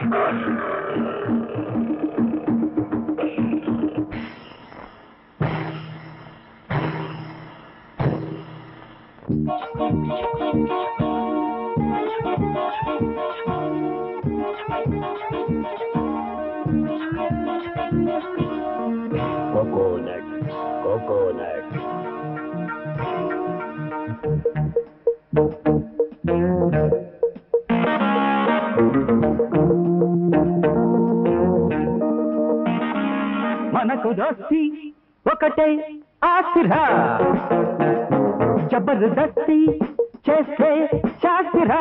coconut coconut మనకు దోస్తి ఒకటే ఆస్తిరా జబర్దస్తి చేస్తే శాస్తిరా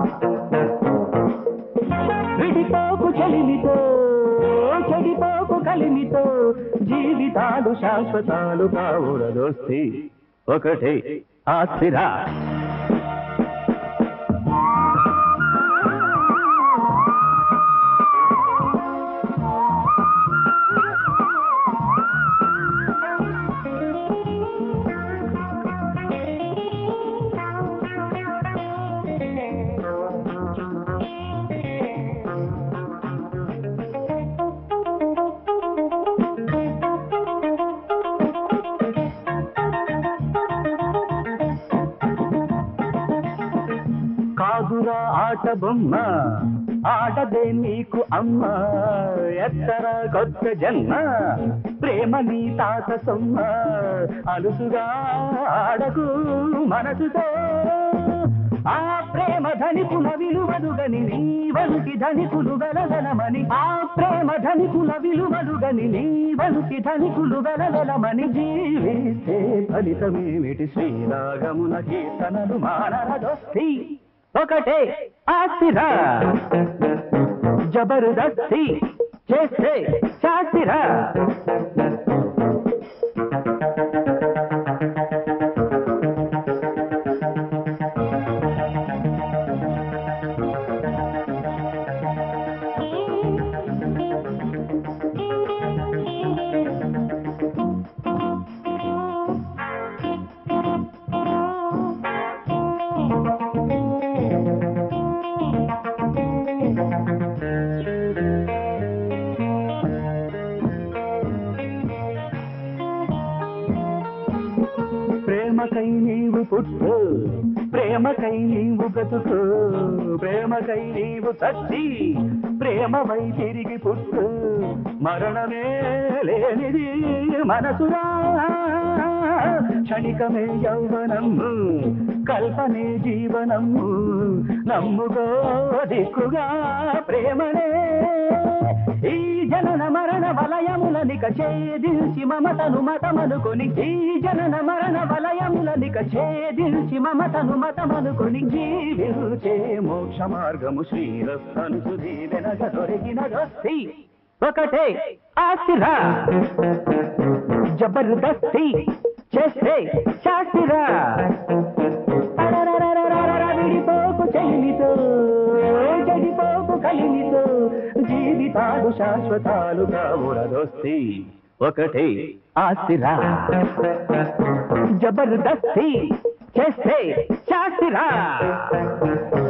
విడిపోకు చెలిమితో చెడిపోకు కలిమితో జీవితాలు శాశ్వతాలు కావుర దోస్తి ఒకటే ఆస్తిరా కాదురా ఆట బొమ్మ ఆటదే నీకు అమ్మ ఎత్తర కొత్త జన్మ ప్రేమ నీ తాత సొమ్మ అలుసుగా ఆడకు మనసుతో ఆ ప్రేమ ధనికుల విలువలుగని నీ వంటి ధనికులు వెలగలమని ఆ ప్రేమ ధనికుల విలువలుగని నీ వంటి ధనికులు వెలగలమని జీవిస్తే ఫలితమేమిటి శ్రీరాగమున కీర్తనలు మానరదొస్తి ఒకటే ఆస్తిరా జబర్దస్తి చేస్తే శాస్తిరా ప్రేమకై నీవు పుట్టు ప్రేమకై నీవు బ్రతుకు ప్రేమకై నీవు చచ్చి ప్రేమవై తిరిగి పుట్టు మరణమే లేనిది మనసురా క్షణికమే యౌవనము కల్పనే జీవనము నమ్ముకో దిక్కుగా ప్రేమనే ఈ జనన మరణ వలయములనిక ఛేదించి మమతను మతమనుకొని ఈ జనన మరణ వలయములనిక ఛేదించి మమతను మతమనుకొని జీవించే మోక్ష మార్గము శ్రీరస్తను సుధీ వెనక దొరికిన దొస్తి ఒకటే ఆస్తిరా జబర్దస్తి చేస్తే శాస్తిరా అరరరరరరర విడిపోకు చెలిమితో చెడిపోకు కలిమితో జీవితాలు శాశ్వతాలు కావురదొస్తి ఒకటే ఆస్తిరా జబర్దస్తి చేస్తే శాస్తిరా